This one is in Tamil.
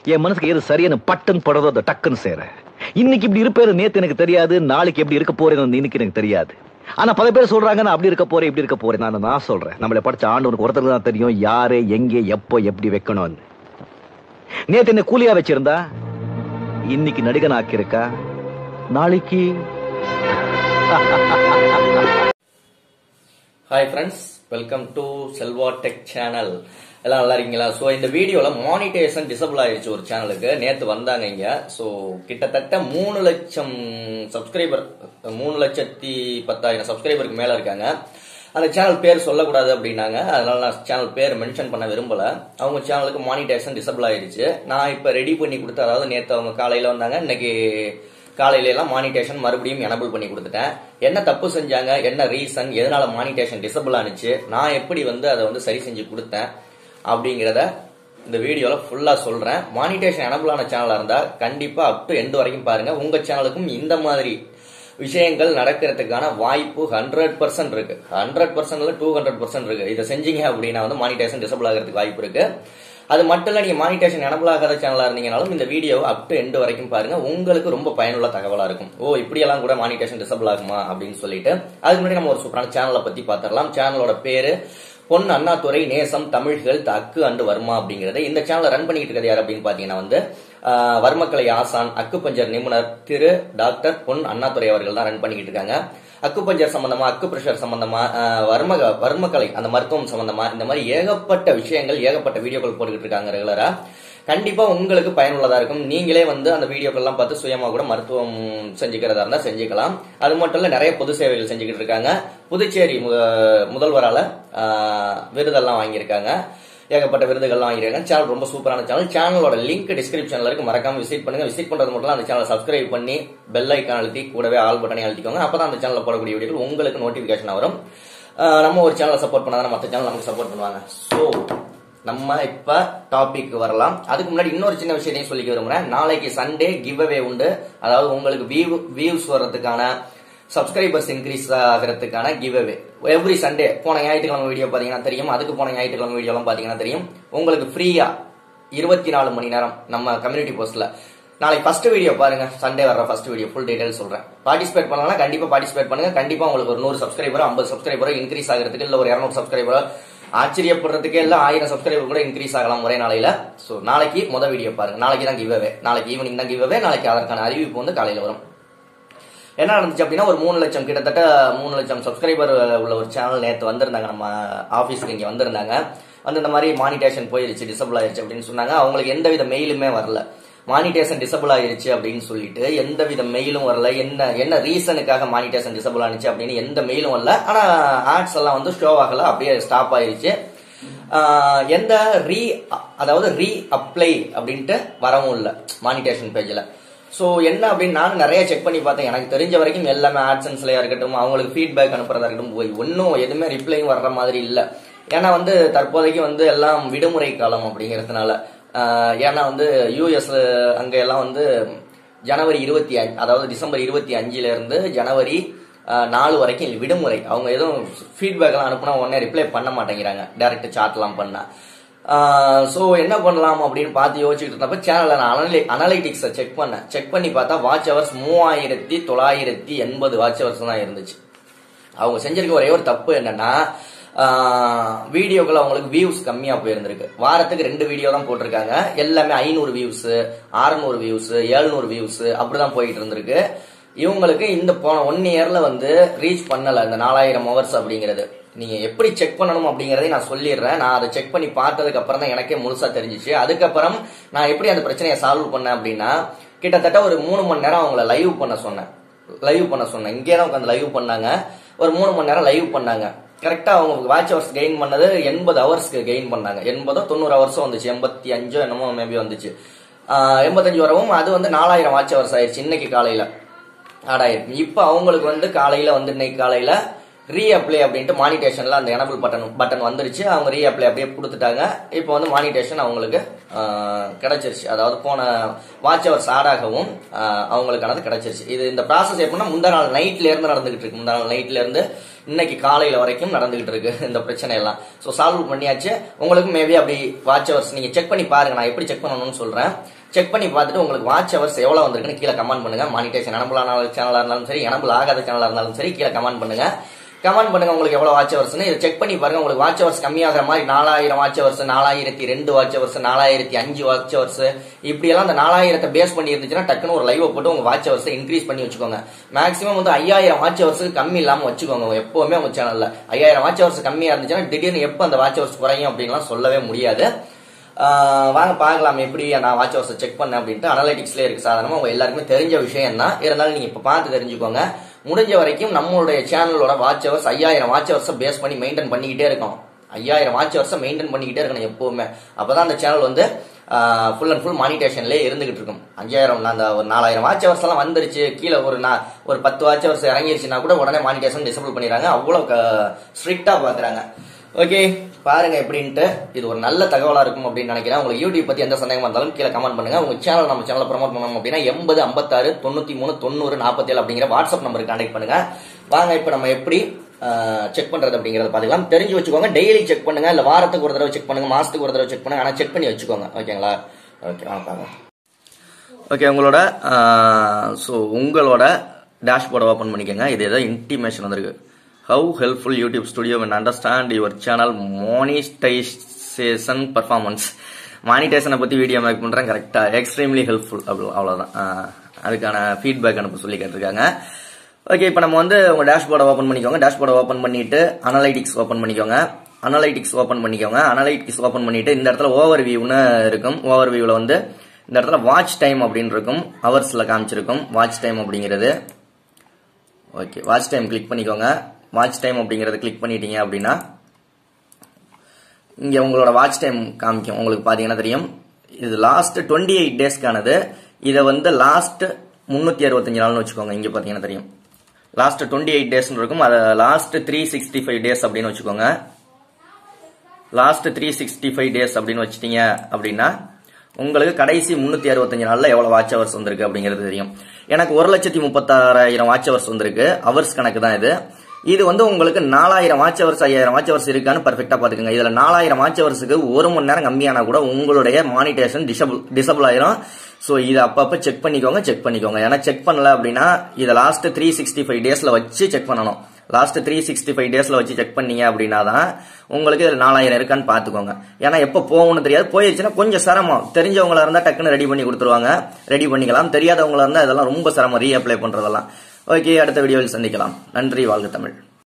என் மனசுக்கு எது சரியான பட்டன் படுறதோ அதை டக்குன்னு செய்றேன் இன்னைக்கு இப்படி இருப்பேரு நேத்து எனக்கு தெரியாது நாளைக்கு எப்படி இருக்க போறேன்னு இன்னைக்கு எனக்கு தெரியாது ஆனா பல பேர் சொல்றாங்க நான் அப்படி இருக்க போறேன் இப்படி இருக்க போறேன் நான் நான் சொல்றேன் நம்மளை படிச்ச ஆண்டவனுக்கு ஒருத்தருக்கு தான் தெரியும் யாரு எங்கே எப்போ எப்படி வைக்கணும்னு நேத்து என்ன கூலியா வச்சிருந்தா இன்னைக்கு நடிகன் ஆக்கியிருக்கா நாளைக்கு hi friends welcome to Selva tech channel எல்லாம் நல்லா இருக்கீங்களா ஸோ இந்த வீடியோவில் மானிட்டேஷன் டிசபிள் ஆயிடுச்சு ஒரு சேனலுக்கு நேற்று வந்தாங்க இங்க ஸோ கிட்டத்தட்ட மூணு லட்சம் சப்ஸ்கிரைபர் மூணு லட்சத்தி பத்தாயிரம் சப்ஸ்கிரைபருக்கு மேலே இருக்காங்க அந்த சேனல் பேர் சொல்லக்கூடாது அப்படின்னாங்க அதனால நான் சேனல் பேர் மென்ஷன் பண்ண விரும்பல அவங்க சேனலுக்கு மானிட்டேஷன் டிசபிள் ஆயிடுச்சு நான் இப்போ ரெடி பண்ணி கொடுத்து அதாவது நேற்று அவங்க காலையில் வந்தாங்க இன்னைக்கு காலையில எல்லாம் மானிட்டேஷன் மறுபடியும் எனபிள் பண்ணி கொடுத்துட்டேன் என்ன தப்பு செஞ்சாங்க என்ன ரீசன் எதனால மானிட்டேஷன் டிசபிள் ஆனிச்சு நான் எப்படி வந்து அதை வந்து சரி செஞ்சு கொடுத்தேன் அப்படிங்கிறத இந்த வீடியோல ஃபுல்லா சொல்றேன் மானிட்டேஷன் எனபிள் ஆன சேனலா இருந்தா கண்டிப்பா அப் டு எண்ட் வரைக்கும் பாருங்க உங்க சேனலுக்கும் இந்த மாதிரி விஷயங்கள் நடக்கிறதுக்கான வாய்ப்பு ஹண்ட்ரட் பர்சன்ட் இருக்கு ஹண்ட்ரட் பர்சன்ட்ல டூ ஹண்ட்ரட் பர்சன்ட் இருக்கு இதை செஞ்சீங்க அப்படின்னா வந்து மானிட்டேஷன் டிசபிள் ஆகிறதுக்கு வாய்ப்பு இருக்கு அது மட்டும் இல்ல நீங்க மானிட்டேஷன் எனபிள் ஆகாத சேனலா இருந்தீங்கனாலும் இந்த வீடியோவை அப் டு எண்ட் வரைக்கும் பாருங்க உங்களுக்கு ரொம்ப பயனுள்ள தகவலா இருக்கும் ஓ இப்படியெல்லாம் கூட மானிட்டேஷன் டிசபிள் ஆகுமா அப்படின்னு சொல்லிட்டு அதுக்கு முன்னாடி நம்ம ஒரு சூப்பரான சேனலை பத்தி பார்த்துடலாம் சேனலோட பேரு பொன் அண்ணாதுரை நேசம் தமிழ்கள் அக்கு அண்டு வர்மா அப்படிங்கறது இந்த சேனலை ரன் பண்ணிட்டு இருக்கிறது யார் அப்படின்னு பாத்தீங்கன்னா வந்து ஆஹ், வர்மக்கலை ஆசான் அக்குபஞ்சர் நிபுணர் திரு டாக்டர் பொன் அண்ணாதுரை அவர்கள் தான் ரன் பண்ணிக்கிட்டு இருக்காங்க அக்குபஞ்சர் சம்பந்தமா அக்கு பிரஷர் சம்பந்தமா ஆஹ், வர்ம வர்மக்கலை அந்த மருத்துவம் சம்பந்தமா இந்த மாதிரி ஏகப்பட்ட விஷயங்கள் ஏகப்பட்ட வீடியோக்கள் போட்டுக்கிட்டு இருக்காங்க ரெகுலரா கண்டிப்பா உங்களுக்கு பயனுள்ளதா இருக்கும் நீங்களே வந்து அந்த வீடியோக்கள்லாம் பார்த்து சுயமா கூட மருத்துவம் செஞ்சுக்கிறதா இருந்தா செஞ்சுக்கலாம் அது மட்டும் இல்ல நிறைய பொது சேவைகள் செஞ்சுக்கிட்டு இருக்காங்க புதுச்சேரி மு- முதல்வரால ஆஹ், விருதெல்லாம் வாங்கியிருக்காங்க ஏகப்பட்ட விருதுகள்லாம் வாங்கியிருக்காங்க சேனல் ரொம்ப சூப்பரான சேனல் சேனலோட லிங்க் டிஸ்கிரிப்ஷன்ல இருக்கு மறக்காம விசிட் பண்ணுங்க விசிட் பண்றது மட்டும் இல்ல அந்த சேனலை சப்ஸ்கிரைப் பண்ணி பெல் ஐக்கான் அழுத்தி கூடவே ஆல் பட்டனை அழுத்திக்கோங்க அப்பதான் அந்த சேனல்ல போடக்கூடிய வீடியோக்கள் உங்களுக்கு நோட்டிபிகேஷன் வரும் ஆஹ், நம்ம ஒரு சேனலை சப்போர்ட் பண்ணாதான் மற்ற சேனல் நமக்கு சப்போர்ட் பண்ணுவாங்க ஸோ நம்ம இப்ப டாபிக் வரலாம் அதுக்கு முன்னாடி இன்னொரு சின்ன விஷயத்தையும் சொல்லிக்க விரும்புறேன் நாளைக்கு சண்டே கிவ் அவே உண்டு அதாவது உங்களுக்கு வியூ வியூஸ் வர்றதுக்கான சப்ஸ்கிரைபர்ஸ் இன்க்ரீஸ் ஆகிறதுக்கான கிவ் அவே எவ்ரி சண்டே போன ஞாயிற்றுக்கிழமை வீடியோ பாத்தீங்கன்னா தெரியும் அதுக்கு போன ஞாயிற்றுக்கிழமை வீடியோலாம் பாத்தீங்கன்னா தெரியும் உங்களுக்கு ஃப்ரீயா இருபத்தி நாலு மணி நேரம் நம்ம கம்யூனிட்டி போஸ்ட்ல நாளைக்கு ஃபர்ஸ்ட் வீடியோ பாருங்க சண்டே வர்ற ஃபர்ஸ்ட் வீடியோ ஃபுல் டீடைல் சொல்றேன் பார்ட்டிசிபேட் பண்ணலாம் கண்டிப்பா பார்ட்டிசிபேட் பண்ணுங்க கண்டிப்பா உங்களுக்கு ஒரு நூறு சப்ஸ்கிரைபரோ ஐம்பது சப்ஸ்கிரைபரோ இன்க்ரீஸ் ஆகிறதுக்கு இல்ல ஒரு இரநூறு சப்ஸ்கிரைபரோ ஆச்சரியப்படுறதுக்கே இல்ல ஆயிரம் சப்ஸ்கிரைபர் கூட இன்க்ரீஸ் ஆகலாம் ஒரே நாளையில சோ நாளைக்கு முத வீடியோ பாருங்க நாளைக்கு தான் கிவ் நாளைக்கு ஈவினிங் தான் கிவ் நாளைக்கு அதற்கான அறிவிப்பு வந்து காலையில வரும் என்ன நடந்துச்சு அப்படின்னா ஒரு மூணு லட்சம் கிட்டத்தட்ட மூணு லட்சம் சப்ஸ்கிரைபர் உள்ள ஒரு சேனல் நேற்று வந்திருந்தாங்க நம்ம ஆஃபீஸ்க்கு இங்கே வந்திருந்தாங்க வந்து இந்த மாதிரி மானிட்டேஷன் போயிருச்சு டிசபிள் ஆயிருச்சு அப்படின்னு சொன்னாங்க அவங்களுக்கு எந்தவித மெயிலுமே வரல மானிட்டேஷன் டிசபிள் ஆயிருச்சு அப்படின்னு சொல்லிட்டு எந்தவித மெயிலும் வரல என்ன என்ன ரீசனுக்காக மானிட்டேஷன் டிசபிள் ஆனிச்சு அப்படின்னு எந்த மெயிலும் வரல ஆனா ஆட்ஸ் எல்லாம் வந்து ஷோ ஆகல அப்படியே ஸ்டாப் ஆயிருச்சு ஆஹ் எந்த ரீ அதாவது ரீ அப்ளை அப்படின்ட்டு வரவும் இல்லை மானிட்டேஷன் பேஜ்ல ஸோ என்ன அப்படின்னு நானும் நிறைய செக் பண்ணி பார்த்தேன் எனக்கு தெரிஞ்ச வரைக்கும் எல்லாமே ஆட்சன்ஸ்லயா இருக்கட்டும் அவங்களுக்கு ஃபீட்பேக் அனுப்புறதா இருக்கட்டும் போய் ஒன்றும் எதுவுமே ரிப்ளையும் வர்ற மாதிரி இல்லை ஏன்னா வந்து தற்போதைக்கு வந்து எல்லாம் விடுமுறை காலம் அப்படிங்கிறதுனால ஆஹ் ஏன்னா வந்து யூஎஸ் அங்க எல்லாம் வந்து ஜனவரி இருபத்தி அஞ்சு அதாவது டிசம்பர் இருபத்தி அஞ்சுல இருந்து ஜனவரி ஆஹ் நாலு வரைக்கும் விடுமுறை அவங்க எதுவும் ஃபீட்பேக் எல்லாம் அனுப்புனா உடனே ரிப்ளை பண்ண மாட்டேங்கிறாங்க டைரக்ட் சாட்லாம் பண்ணா ஸோ என்ன பண்ணலாம் அப்படின்னு பார்த்து யோசிச்சுட்டு இருந்தப்ப சேனல்ல நான் அனலை அனலைட்டிக்ஸை செக் பண்ணேன் செக் பண்ணி பார்த்தா வாட்ச் ஹவர்ஸ் மூவாயிரத்தி தொள்ளாயிரத்தி எண்பது வாட்ச் ஹவர்ஸ் தான் இருந்துச்சு அவங்க செஞ்சிருக்க ஒரே ஒரு தப்பு என்னன்னா வீடியோக்கள் அவங்களுக்கு வியூஸ் கம்மியா போயிருந்திருக்கு வாரத்துக்கு ரெண்டு வீடியோ தான் போட்டிருக்காங்க எல்லாமே ஐநூறு வியூஸ் அறுநூறு வியூஸ் எழுநூறு வியூஸ் அப்படிதான் போயிட்டு இருந்திருக்கு இவங்களுக்கு இந்த போன ஒன் இயர்ல வந்து ரீச் பண்ணல இந்த நாலாயிரம் ஹவர்ஸ் அப்படிங்கிறது நீங்க எப்படி செக் பண்ணணும் அப்படிங்கறதை நான் சொல்லிடுறேன் நான் அதை செக் பண்ணி பார்த்ததுக்கு அப்புறம் தான் எனக்கே முழுசா தெரிஞ்சிச்சு அதுக்கப்புறம் நான் எப்படி அந்த பிரச்சனையை சால்வ் பண்ணேன் அப்படின்னா கிட்டத்தட்ட ஒரு மூணு மணி நேரம் அவங்கள லைவ் பண்ண சொன்னேன் லைவ் பண்ண சொன்னேன் இங்கே தான் உட்காந்து லைவ் பண்ணாங்க ஒரு மூணு மணி நேரம் லைவ் பண்ணாங்க கரெக்டா அவங்க வாட்ச் ஹவர்ஸ் கெயின் பண்ணது எண்பது ஹவர்ஸ்க்கு கெயின் பண்ணாங்க எண்பதோ தொண்ணூறு ஹவர்ஸும் வந்துச்சு எண்பத்தி அஞ்சோ என்னமோ மேபி வந்துச்சு ஆஹ் எண்பத்தஞ்சு வரவும் அது வந்து நாலாயிரம் வாட்ச் ஹவர்ஸ் ஆயிடுச்சு இன்னைக்கு காலையில ஆடாயிருக்கு இப்போ அவங்களுக்கு வந்து காலையில வந்து இன்னைக்கு காலையில ரீஅப்ளை அப்படின்ட்டு மானிட்டேஷன்ல அந்த எனபிள் பட்டன் பட்டன் வந்துருச்சு அவங்க ரீஅப்ளை அப்படியே கொடுத்துட்டாங்க இப்போ வந்து மானிட்டேஷன் அவங்களுக்கு ஆஹ், கிடைச்சிருச்சு அதாவது போன வாட்ச் ஹவர்ஸ் ஆடாகவும் அவங்களுக்கானது கிடைச்சிருச்சு இது இந்த ப்ராசஸ் எப்படின்னா முந்தா நாள் நைட்ல இருந்து நடந்துகிட்டு இருக்கு முந்தா நாள் நைட்ல இருந்து இன்னைக்கு காலையில வரைக்கும் நடந்துகிட்டு இருக்கு இந்த பிரச்சனை எல்லாம் ஸோ சால்வ் பண்ணியாச்சு உங்களுக்கு மேபி அப்படி வாட்ச் ஹவர்ஸ் நீங்க செக் பண்ணி பாருங்க நான் எப்படி செக் பண்ணணும்னு சொல்றேன் செக் பண்ணி பார்த்துட்டு உங்களுக்கு வாட்ச் ஹவர்ஸ் எவ்வளவு வந்திருக்குன்னு கீழே கமெண்ட் பண்ணுங்க மானிட்டேஷன் எனபிளான சேனலா இருந்தாலும் சரி எனபிள் ஆகாத சேனலா இருந்தாலும் சரி கீழே கமெண்ட் பண்ணுங்க கமெண்ட் பண்ணுங்க உங்களுக்கு எவ்வளவு வாட்ச் ஹவர்ஸ்னு இதை செக் பண்ணி பாருங்க உங்களுக்கு வாட்ச் ஹவர்ஸ் கம்மியாகிற மாதிரி நாலாயிரம் வாட்ச் ஹவர்ஸ் நாலாயிரத்தி ரெண்டு வாட்ச் ஹவர்ஸ் நாலாயிரத்தி அஞ்சு வாட்ச் ஹவர்ஸ் இப்படி எல்லாம் அந்த நாலாயிரத்தை பேஸ் பண்ணி இருந்துச்சுன்னா டக்குன்னு ஒரு லைவ் போட்டு உங்க வாட்ச் ஹவர்ஸ் இன்க்ரீஸ் பண்ணி வச்சுக்கோங்க மேக்ஸிமம் வந்து ஐயாயிரம் வாட்ச் ஹவர்ஸ்க்கு கம்மி இல்லாம வச்சுக்கோங்க எப்பவுமே உங்க சேனல்ல ஐயாயிரம் வாட்ச் ஹவர்ஸ் கம்மியா இருந்துச்சுன்னா திடீர்னு எப்போ அந்த வாட்ச் ஹவர்ஸ் குறையும் அப்படின்லாம் சொல்லவே முடியாது ஆஹ் வாங்க பார்க்கலாம் எப்படி நான் வாட்ச் ஹவர்ஸை செக் பண்ணேன் அப்படின்ட்டு அனலிட்டிக்ஸ்ல இருக்கு சாதாரணமா உங்க எல்லாருக்குமே தெரிஞ்ச விஷயம் தான் இருந்தாலும் நீங்க இப்ப பார்த்து தெரிஞ்சுக்கோங்க முடிஞ்ச வரைக்கும் நம்மளுடைய சேனலோட வாட்ச் ஹவர்ஸ் ஐயாயிரம் வாட்ச் ஹவர்ஸை பேஸ் பண்ணி மெயின்டைன் பண்ணிக்கிட்டே இருக்கோம் ஐயாயிரம் வாட்ச் ஹவர்ஸை மெயின்டைன் பண்ணிக்கிட்டே இருக்கணும் எப்பவுமே அப்பதான் அந்த சேனல் வந்து ஃபுல் அண்ட் ஃபுல் மானிட்டேஷன்லேயே இருந்துகிட்டு இருக்கும் அஞ்சாயிரம் அந்த ஒரு நாலாயிரம் வாட்ச் ஹவர்ஸ் எல்லாம் வந்துருச்சு கீழே ஒரு நா- ஒரு பத்து வாட்ச் ஹவர்ஸ் இறங்கிருச்சுன்னா கூட உடனே மானிட்டேஷன் டிசபிள் பண்ணிடுறாங்க அவ்வளோ ஸ்ட்ரிக்டா பாக்குறாங்க ஓகே பாருங்க எப்படின்ட்டு இது ஒரு நல்ல தகவலா இருக்கும் அப்படின்னு நினைக்கிறேன் உங்களுக்கு யூடியூப் பத்தி எந்த சந்தேகமா இருந்தாலும் கீழே கமெண்ட் பண்ணுங்க உங்க சேனல் நம்ம சேனலை ப்ரோமோட் பண்ணணும் அப்படின்னா எண்பது ஐம்பத்தாறு தொண்ணூத்தி மூணு தொண்ணூறு நாற்பத்தேழு அப்படிங்கிற வாட்ஸ்அப் நம்பருக்கு கான்டாக்ட் பண்ணுங்க வாங்க இப்போ நம்ம எப்படி செக் பண்றது அப்படிங்கறத பாத்துக்கலாம் தெரிஞ்சு வச்சுக்கோங்க டெய்லி செக் பண்ணுங்க இல்ல வாரத்துக்கு ஒரு தடவை செக் பண்ணுங்க மாசத்துக்கு ஒரு தடவை செக் பண்ணுங்க ஆனா செக் பண்ணி வச்சுக்கோங்க ஓகேங்களா ஓகே வாங்க பாருங்க ஓகே உங்களோட ஸோ உங்களோட டேஷ்போர்டை ஓப்பன் பண்ணிக்கோங்க இது ஏதோ இன்டிமேஷன் வந்திருக்கு how helpful YouTube studio and understand your channel monetization performance மானிட்டேஷனை பற்றி வீடியோ மேக் பண்ணுறேன் கரெக்டாக எக்ஸ்ட்ரீம்லி ஹெல்ப்ஃபுல் அப்படி அவ்வளோதான் அதுக்கான ஃபீட்பேக் அனுப்ப சொல்லி கேட்டிருக்காங்க ஓகே இப்போ நம்ம வந்து உங்கள் டேஷ்போர்டை ஓப்பன் பண்ணிக்கோங்க டேஷ்போர்டை ஓப்பன் பண்ணிட்டு அனலைட்டிக்ஸ் ஓப்பன் பண்ணிக்கோங்க அனலைட்டிக்ஸ் ஓப்பன் பண்ணிக்கோங்க அனலைட்டிக்ஸ் ஓப்பன் பண்ணிட்டு இந்த இடத்துல ஓவர் வியூன்னு இருக்கும் ஓவர் வியூவில் வந்து இந்த இடத்துல வாட்ச் டைம் அப்படின்னு இருக்கும் ஹவர்ஸில் காமிச்சிருக்கும் வாட்ச் டைம் அப்படிங்கிறது ஓகே வாட்ச் டைம் கிளிக் பண்ணிக்கோங்க வாட்ச் டைம் அப்படிங்கறத கிளிக் பண்ணிட்டீங்க அப்படின்னா இங்க உங்களோட வாட்ச் டைம் காமிக்கும் உங்களுக்கு பாத்தீங்கன்னா தெரியும் இது லாஸ்ட் டுவெண்ட்டி எயிட் டேஸ்க்கானது இதை வந்து லாஸ்ட் முன்னூத்தி அறுபத்தஞ்சு நாள்னு வச்சுக்கோங்க இங்க பாத்தீங்கன்னா தெரியும் லாஸ்ட் டுவெண்ட்டி எயிட் டேஸ் இருக்கும் அதை last three sixty five days அப்படின்னு வச்சுக்கோங்க last three sixty five days அப்படின்னு வச்சிட்டீங்க அப்படின்னா உங்களுக்கு கடைசி முன்னூத்தி அறுபத்தஞ்சு நாள்ல எவ்வளவு வாட்ச் ஹவர்ஸ் வந்திருக்கு அப்படிங்கிறது தெரியும் எனக்கு ஒரு லட்சத்தி முப்பத்தாறாயிரம் வாட்ச் ஹவர்ஸ் வந்திருக்கு ஹவர்ஸ் கணக்கு தான் இது இது வந்து உங்களுக்கு நாலாயிரம் வாட்ச் ஹவர்ஸ் ஐயாயிரம் வாட்ச் ஹவர்ஸ் இருக்கான்னு பர்ஃபெக்டா பாத்துக்கோங்க இதுல நாலாயிரம் வாட்ச் ஹவர்ஸுக்கு ஒரு மணி நேரம் கம்மியானா கூட உங்களுடைய மானிட்டேஷன் டிசபிள் டிசபிள் ஆயிரும் ஸோ இதை அப்பப்போ செக் பண்ணிக்கோங்க செக் பண்ணிக்கோங்க ஏன்னா செக் பண்ணல அப்படின்னா இதை லாஸ்ட் த்ரீ சிக்ஸ்டி ஃபைவ் டேஸ்ல வச்சு செக் பண்ணணும் லாஸ்ட் த்ரீ சிக்ஸ்டி ஃபைவ் டேஸ்ல வச்சு செக் பண்ணீங்க அப்படின்னா தான் உங்களுக்கு இதுல நாலாயிரம் இருக்கான்னு பாத்துக்கோங்க ஏன்னா எப்போ போகணும்னு தெரியாது போயிடுச்சுன்னா கொஞ்சம் சிரமம் தெரிஞ்சவங்களா இருந்தா டக்குன்னு ரெடி பண்ணி கொடுத்துருவாங்க ரெடி பண்ணிக்கலாம் தெரியாதவங்களா இருந்தா இதெல்லாம் ரொம்ப சிரமம் ரீஅப்ளை பண்றதெல்லாம் ஓகே அடுத்த வீடியோவில் சந்திக்கலாம் நன்றி வாழ்க தமிழ்